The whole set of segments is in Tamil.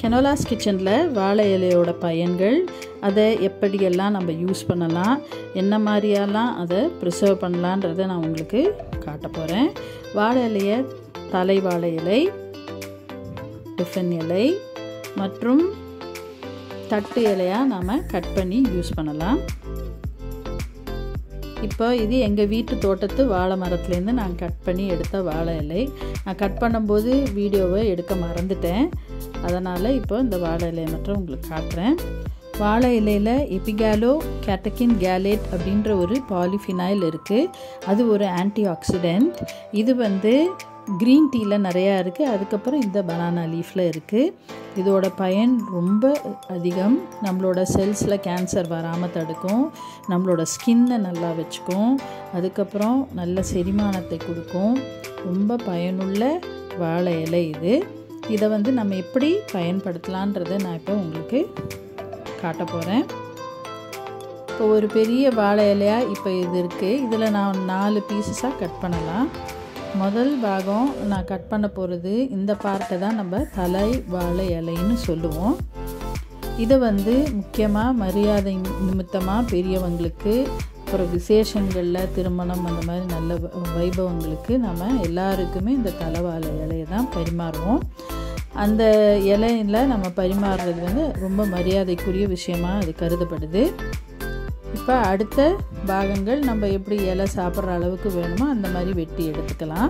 கெனோலாஸ் கிச்சனில் வாழை இலையோட பயன்கள் அதை எப்படியெல்லாம் நம்ம யூஸ் பண்ணலாம் என்ன மாதிரியெல்லாம் அதை ப்ரிசர்வ் பண்ணலான்றதை நான் உங்களுக்கு காட்ட போகிறேன் வாழை இலையை தலை வாழை இலை டிஃபன் இலை மற்றும் தட்டு இலையாக நாம் கட் பண்ணி யூஸ் பண்ணலாம் இப்போ இது எங்கள் வீட்டு தோட்டத்து வாழை மரத்துலேருந்து நான் கட் பண்ணி எடுத்த வாழை இலை நான் கட் பண்ணும்போது வீடியோவை எடுக்க மறந்துட்டேன் அதனால் இப்போ இந்த வாழை இலையை மட்டும் உங்களுக்கு காட்டுறேன் வாழை இலையில் எபிகாலோ கேட்டகின் கேலேட் அப்படின்ற ஒரு பாலிஃபினாயில் இருக்குது அது ஒரு ஆன்டி ஆக்சிடெண்ட் இது வந்து க்ரீன் டீயில் நிறையா இருக்குது அதுக்கப்புறம் இந்த பனானா லீஃபில் இருக்குது இதோட பயன் ரொம்ப அதிகம் நம்மளோட செல்ஸில் கேன்சர் வராமல் தடுக்கும் நம்மளோட ஸ்கின்னை நல்லா வச்சுக்கும் அதுக்கப்புறம் நல்ல செரிமானத்தை கொடுக்கும் ரொம்ப பயனுள்ள வாழை இலை இது இதை வந்து நம்ம எப்படி பயன்படுத்தலான்றதை நான் இப்போ உங்களுக்கு காட்ட போகிறேன் இப்போ ஒரு பெரிய வாழை இலையாக இப்போ இது இருக்குது இதில் நான் நாலு பீசஸாக கட் பண்ணலாம் முதல் பாகம் நான் கட் பண்ண போகிறது இந்த பார்ட்டை தான் நம்ம தலை வாழை இலைன்னு சொல்லுவோம் இதை வந்து முக்கியமாக மரியாதை நிமித்தமாக பெரியவங்களுக்கு அப்புறம் விசேஷங்களில் திருமணம் அந்த மாதிரி நல்ல வைபவங்களுக்கு நம்ம எல்லாருக்குமே இந்த தலைவாழை இலையை தான் பரிமாறுவோம் அந்த இலையில் நம்ம பரிமாறுறது வந்து ரொம்ப மரியாதைக்குரிய விஷயமாக அது கருதப்படுது இப்போ அடுத்த பாகங்கள் நம்ம எப்படி இலை சாப்பிட்ற அளவுக்கு வேணுமோ அந்த மாதிரி வெட்டி எடுத்துக்கலாம்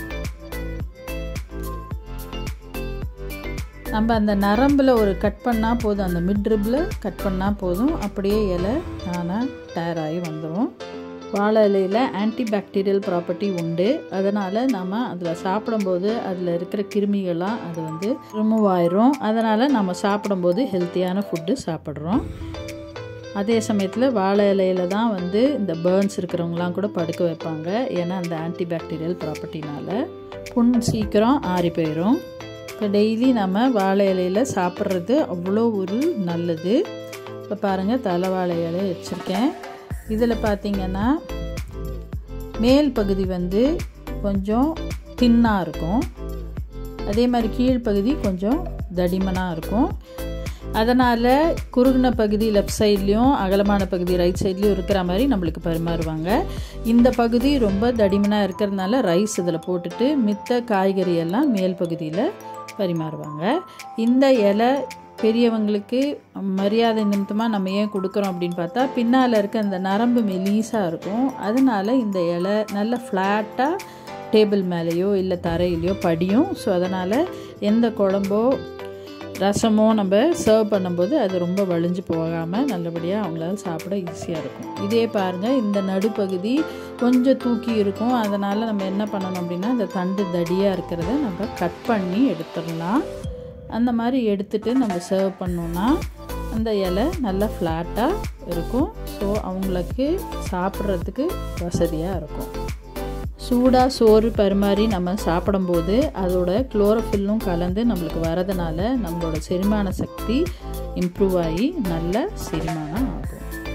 நம்ம அந்த நரம்பில் ஒரு கட் பண்ணால் போதும் அந்த மிட்ரிப்பில் கட் பண்ணால் போதும் அப்படியே இலை தானாக டயர் ஆகி வந்துடும் வாழை இலையில் ஆன்டி பாக்டீரியல் ப்ராப்பர்ட்டி உண்டு அதனால் நம்ம அதில் சாப்பிடும்போது அதில் இருக்கிற கிருமிகள்லாம் அது வந்து ரிமூவ் ஆயிரும் அதனால் நம்ம சாப்பிடும்போது ஹெல்த்தியான ஃபுட்டு சாப்பிட்றோம் அதே சமயத்தில் வாழை இலையில தான் வந்து இந்த பேர்ன்ஸ் இருக்கிறவங்களாம் கூட படுக்க வைப்பாங்க ஏன்னா அந்த ஆன்டிபாக்டீரியல் ப்ராப்பர்ட்டினால் புண் சீக்கிரம் ஆறி போயிடும் இப்போ டெய்லி நம்ம வாழை இலையில் சாப்பிட்றது அவ்வளோ ஒரு நல்லது இப்போ பாருங்கள் தலை வாழை இலை வச்சுருக்கேன் இதில் பார்த்திங்கன்னா மேல் பகுதி வந்து கொஞ்சம் தின்னாக இருக்கும் அதே மாதிரி கீழ்ப்பகுதி கொஞ்சம் தடிமனாக இருக்கும் அதனால் குறுகின பகுதி லெஃப்ட் சைட்லேயும் அகலமான பகுதி ரைட் சைட்லேயும் இருக்கிற மாதிரி நம்மளுக்கு பரிமாறுவாங்க இந்த பகுதி ரொம்ப தடிமனாக இருக்கிறதுனால ரைஸ் இதில் போட்டுட்டு மித்த காய்கறி எல்லாம் மேல் பகுதியில் பரிமாறுவாங்க இந்த இலை பெரியவங்களுக்கு மரியாதை நிமித்தமாக நம்ம ஏன் கொடுக்குறோம் அப்படின்னு பார்த்தா பின்னால் இருக்க அந்த நரம்பு மெலீஸாக இருக்கும் அதனால் இந்த இலை நல்ல ஃப்ளாட்டாக டேபிள் மேலேயோ இல்லை தரையிலையோ படியும் ஸோ அதனால் எந்த குழம்போ ரசமோ நம்ம சர்வ் பண்ணும்போது அது ரொம்ப வலிஞ்சு போகாமல் நல்லபடியாக அவங்களால சாப்பிட ஈஸியாக இருக்கும் இதே பாருங்கள் இந்த நடுப்பகுதி கொஞ்சம் தூக்கி இருக்கும் அதனால் நம்ம என்ன பண்ணணும் அப்படின்னா இந்த தண்டு தடியாக இருக்கிறத நம்ம கட் பண்ணி எடுத்துடலாம் அந்த மாதிரி எடுத்துகிட்டு நம்ம சர்வ் பண்ணோன்னா அந்த இலை நல்லா ஃப்ளாட்டாக இருக்கும் ஸோ அவங்களுக்கு சாப்பிட்றதுக்கு வசதியாக இருக்கும் சூடாக சோறு பரிமாறி நம்ம சாப்பிடும்போது அதோட குளோரோஃபில்லும் கலந்து நம்மளுக்கு வரதுனால நம்மளோட செரிமான சக்தி இம்ப்ரூவ் ஆகி நல்ல செரிமானம் ஆகும்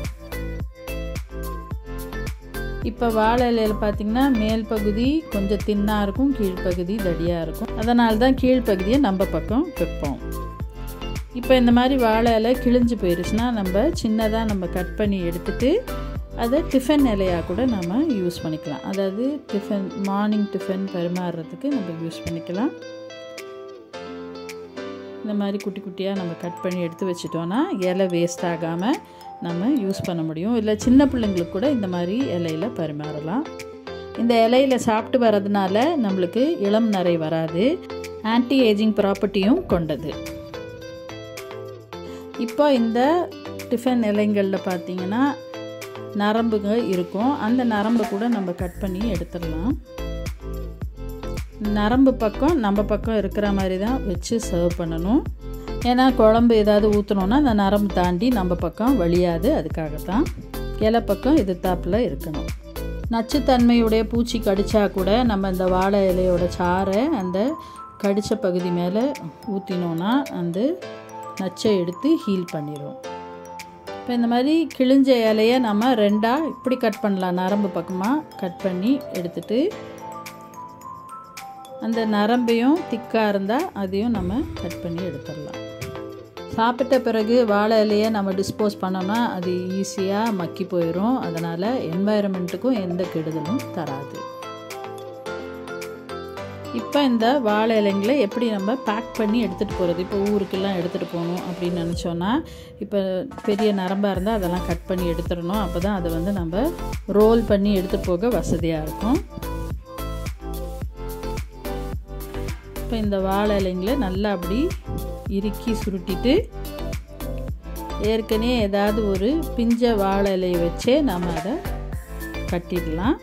இப்போ வாழை இலையில் பார்த்திங்கன்னா மேல் பகுதி கொஞ்சம் தின்னாக இருக்கும் கீழ்ப்பகுதி தடியாக இருக்கும் அதனால தான் கீழ்ப்பகுதியை நம்ம பக்கம் வைப்போம் இப்போ இந்த மாதிரி வாழை இலை கிழிஞ்சு போயிடுச்சுன்னா நம்ம சின்னதாக நம்ம கட் பண்ணி எடுத்துகிட்டு அதை டிஃபன் இலையாக கூட நம்ம யூஸ் பண்ணிக்கலாம் அதாவது டிஃபன் மார்னிங் டிஃபன் பரிமாறுறதுக்கு நம்ம யூஸ் பண்ணிக்கலாம் இந்த மாதிரி குட்டி குட்டியாக நம்ம கட் பண்ணி எடுத்து வச்சிட்டோன்னா இலை வேஸ்ட் ஆகாமல் நம்ம யூஸ் பண்ண முடியும் இல்லை சின்ன பிள்ளைங்களுக்கு கூட இந்த மாதிரி இலையில் பரிமாறலாம் இந்த இலையில் சாப்பிட்டு வர்றதுனால நம்மளுக்கு இளம் நிறை வராது ஆன்டி ஏஜிங் ப்ராப்பர்ட்டியும் கொண்டது இப்போ இந்த டிஃபன் இலைங்களில் பார்த்தீங்கன்னா நரம்புங்க இருக்கும் அந்த நரம்பை கூட நம்ம கட் பண்ணி எடுத்துடலாம் நரம்பு பக்கம் நம்ம பக்கம் இருக்கிற மாதிரி தான் வச்சு சர்வ் பண்ணணும் ஏன்னா குழம்பு ஏதாவது ஊற்றணுன்னா அந்த நரம்பு தாண்டி நம்ம பக்கம் வழியாது அதுக்காகத்தான் இலை பக்கம் இது தாப்பில் இருக்கணும் நச்சுத்தன்மையுடைய பூச்சி கடித்தா கூட நம்ம இந்த வாழை இலையோட சாறை அந்த கடித்த பகுதி மேலே ஊற்றினோன்னா அந்த நச்சை எடுத்து ஹீல் பண்ணிடும் இப்போ இந்த மாதிரி கிழிஞ்ச இலையை நம்ம ரெண்டாக இப்படி கட் பண்ணலாம் நரம்பு பக்கமாக கட் பண்ணி எடுத்துட்டு அந்த நரம்பையும் திக்காக இருந்தால் அதையும் நம்ம கட் பண்ணி எடுத்துடலாம் சாப்பிட்ட பிறகு வாழை இலையை நம்ம டிஸ்போஸ் பண்ணோம்னா அது ஈஸியாக மக்கி போயிடும் அதனால் என்வாயரமெண்ட்டுக்கும் எந்த கெடுதலும் தராது இப்போ இந்த வாழை இலைங்களை எப்படி நம்ம பேக் பண்ணி எடுத்துகிட்டு போகிறது இப்போ ஊருக்கெல்லாம் எடுத்துகிட்டு போகணும் அப்படின்னு நினச்சோன்னா இப்போ பெரிய நரம்பாக இருந்தால் அதெல்லாம் கட் பண்ணி எடுத்துடணும் அப்போ தான் அதை வந்து நம்ம ரோல் பண்ணி எடுத்துகிட்டு போக வசதியாக இருக்கும் இப்போ இந்த வாழை இலைங்களை நல்லா அப்படி இறுக்கி சுருட்டிட்டு ஏற்கனவே ஏதாவது ஒரு பிஞ்ச வாழை இலையை வச்சே நம்ம அதை கட்டிடலாம்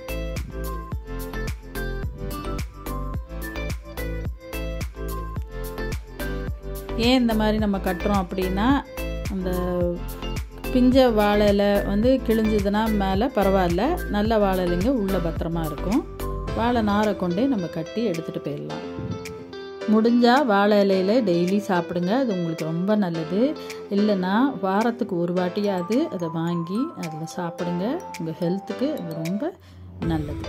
ஏன் இந்த மாதிரி நம்ம கட்டுறோம் அப்படின்னா அந்த பிஞ்ச வாழை இலை வந்து கிழிஞ்சதுன்னா மேலே பரவாயில்ல நல்ல வாழை இலைங்க உள்ளே பத்திரமா இருக்கும் வாழை நாரை கொண்டே நம்ம கட்டி எடுத்துகிட்டு போயிடலாம் முடிஞ்சால் வாழை இலையில் டெய்லி சாப்பிடுங்க அது உங்களுக்கு ரொம்ப நல்லது இல்லைன்னா வாரத்துக்கு ஒரு வாட்டியாவது அதை வாங்கி அதில் சாப்பிடுங்க உங்கள் ஹெல்த்துக்கு அது ரொம்ப நல்லது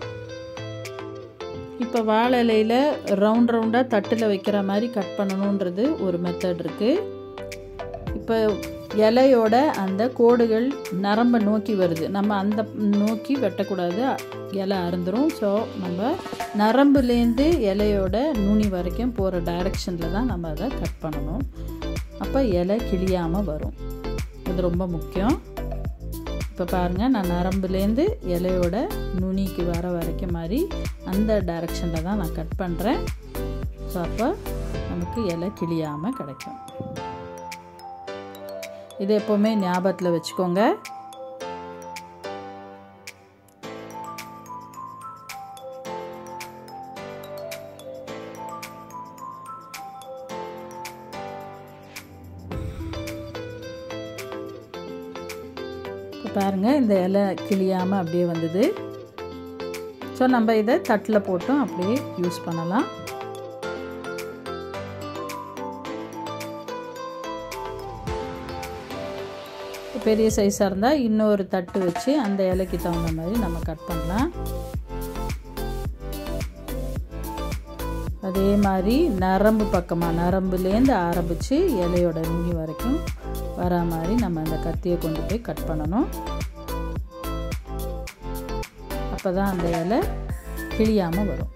இப்போ வாழை இலையில் ரவுண்ட் ரவுண்டாக தட்டில் வைக்கிற மாதிரி கட் பண்ணணுன்றது ஒரு மெத்தட் இருக்குது இப்போ இலையோட அந்த கோடுகள் நரம்பை நோக்கி வருது நம்ம அந்த நோக்கி வெட்டக்கூடாது இலை அருந்துரும் ஸோ நம்ம நரம்புலேருந்து இலையோட நுனி வரைக்கும் போகிற டைரக்ஷனில் தான் நம்ம அதை கட் பண்ணணும் அப்போ இலை கிளியாமல் வரும் இது ரொம்ப முக்கியம் இப்போ பாருங்கள் நான் நரம்புலேருந்து இலையோட நுனிக்கு வர வரைக்கும் மாதிரி அந்த டைரக்ஷனில் தான் நான் கட் பண்ணுறேன் ஸோ அப்போ நமக்கு இலை கிளியாமல் கிடைக்கும் இது எப்போவுமே ஞாபகத்தில் வச்சுக்கோங்க இப்போ பாருங்கள் இந்த இலை கிளியாமல் அப்படியே வந்தது ஸோ நம்ம இதை தட்டில் போட்டும் அப்படியே யூஸ் பண்ணலாம் பெரிய சைஸாக இருந்தால் இன்னொரு தட்டு வச்சு அந்த இலைக்கு தகுந்த மாதிரி நம்ம கட் பண்ணலாம் அதே மாதிரி நரம்பு பக்கமாக நரம்புலேருந்து ஆரம்பித்து இலையோட நுனி வரைக்கும் வர மாதிரி நம்ம அந்த கத்தியை கொண்டு போய் கட் பண்ணணும் அப்போ தான் அந்த இலை கிளியாமல் வரும்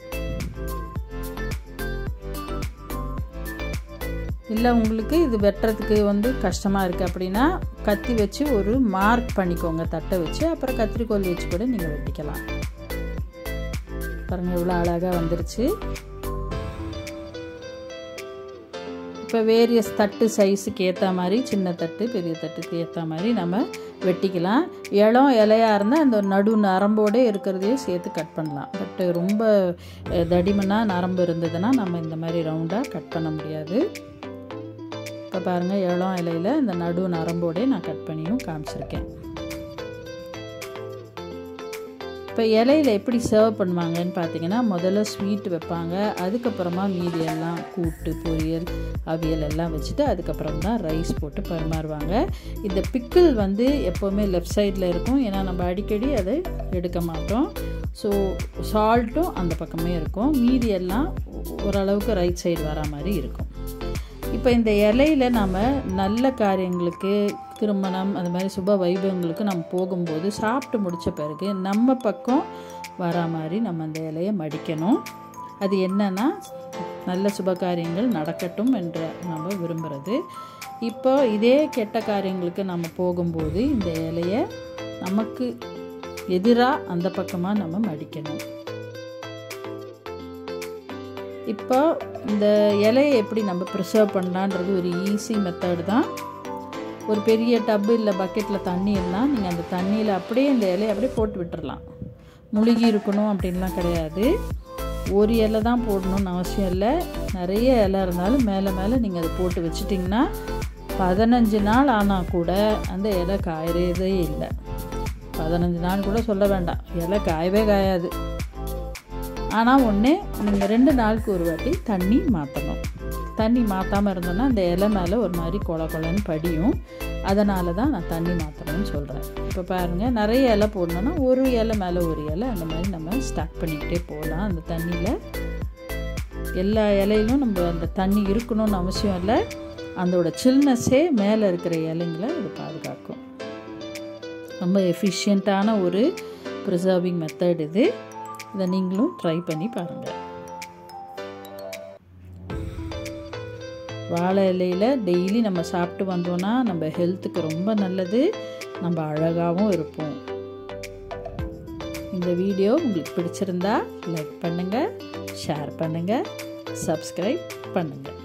இல்லை உங்களுக்கு இது வெட்டுறதுக்கு வந்து கஷ்டமாக இருக்குது அப்படின்னா கத்தி வச்சு ஒரு மார்க் பண்ணிக்கோங்க தட்டை வச்சு அப்புறம் கத்திரிக்கோல் வச்சு கூட நீங்கள் வெட்டிக்கலாம் பாருங்கள் இவ்வளோ அழகாக வந்துருச்சு இப்போ வேரியஸ் தட்டு சைஸுக்கு ஏற்ற மாதிரி சின்ன தட்டு பெரிய தட்டுக்கு ஏற்ற மாதிரி நம்ம வெட்டிக்கலாம் இளம் இலையாக இருந்தால் அந்த நடு நரம்போடு இருக்கிறதையே சேர்த்து கட் பண்ணலாம் பட் ரொம்ப தடிமனாக நரம்பு இருந்ததுன்னா நம்ம இந்த மாதிரி ரவுண்டாக கட் பண்ண முடியாது இப்போ பாருங்கள் இளம் இலையில் இந்த நடு நரம்போடே நான் கட் பண்ணியும் காமிச்சிருக்கேன் இப்போ இலையில் எப்படி சர்வ் பண்ணுவாங்கன்னு பார்த்தீங்கன்னா முதல்ல ஸ்வீட் வைப்பாங்க அதுக்கப்புறமா மீதி எல்லாம் கூட்டு பொரியல் அவியல் எல்லாம் வச்சுட்டு அதுக்கப்புறம் தான் ரைஸ் போட்டு பரிமாறுவாங்க இந்த பிக்கிள் வந்து எப்போவுமே லெஃப்ட் சைடில் இருக்கும் ஏன்னா நம்ம அடிக்கடி அதை எடுக்க மாட்டோம் ஸோ சால்ட்டும் அந்த பக்கமே இருக்கும் மீதி எல்லாம் ஓரளவுக்கு ரைட் சைடு வர மாதிரி இருக்கும் இப்போ இந்த இலையில நம்ம நல்ல காரியங்களுக்கு திருமணம் அந்த மாதிரி சுப வைபவங்களுக்கு நம்ம போகும்போது சாப்பிட்டு முடித்த பிறகு நம்ம பக்கம் வர மாதிரி நம்ம அந்த இலையை மடிக்கணும் அது என்னன்னா நல்ல சுப காரியங்கள் நடக்கட்டும் என்று நம்ம விரும்புகிறது இப்போ இதே கெட்ட காரியங்களுக்கு நம்ம போகும்போது இந்த இலையை நமக்கு எதிராக அந்த பக்கமாக நம்ம மடிக்கணும் இப்போ இந்த இலையை எப்படி நம்ம ப்ரிசர்வ் பண்ணலான்றது ஒரு ஈஸி மெத்தட் தான் ஒரு பெரிய டப்பு இல்லை பக்கெட்டில் தண்ணி இருந்தால் நீங்கள் அந்த தண்ணியில் அப்படியே இந்த இலையை அப்படியே போட்டு விட்டுறலாம் முழுகி இருக்கணும் அப்படின்லாம் கிடையாது ஒரு இலை தான் போடணும்னு அவசியம் இல்லை நிறைய இலை இருந்தாலும் மேலே மேலே நீங்கள் அதை போட்டு வச்சிட்டிங்கன்னா பதினஞ்சு நாள் ஆனால் கூட அந்த இலை காயறதே இல்லை பதினஞ்சு நாள் கூட சொல்ல வேண்டாம் இலை காயவே காயாது ஆனால் ஒன்று நீங்கள் ரெண்டு நாளுக்கு ஒரு வாட்டி தண்ணி மாற்றணும் தண்ணி மாற்றாமல் இருந்தோன்னா அந்த இலை மேலே ஒரு மாதிரி கொல கொலன்னு படியும் அதனால தான் நான் தண்ணி மாற்றணும்னு சொல்கிறேன் இப்போ பாருங்கள் நிறைய இலை போடணுன்னா ஒரு இலை மேலே ஒரு இலை அந்த மாதிரி நம்ம ஸ்டாக் பண்ணிக்கிட்டே போகலாம் அந்த தண்ணியில் எல்லா இலையிலும் நம்ம அந்த தண்ணி இருக்கணும்னு அவசியம் இல்லை அதோட சில்னஸ்ஸே மேலே இருக்கிற இலைங்களை இது பாதுகாக்கும் ரொம்ப எஃபிஷியண்ட்டான ஒரு ப்ரிசர்விங் மெத்தட் இது இதை நீங்களும் ட்ரை பண்ணி பாருங்கள் வாழை இலையில் டெய்லி நம்ம சாப்பிட்டு வந்தோன்னா நம்ம ஹெல்த்துக்கு ரொம்ப நல்லது நம்ம அழகாகவும் இருப்போம் இந்த வீடியோ உங்களுக்கு பிடிச்சிருந்தா லைக் பண்ணுங்கள் ஷேர் பண்ணுங்கள் சப்ஸ்கிரைப் பண்ணுங்கள்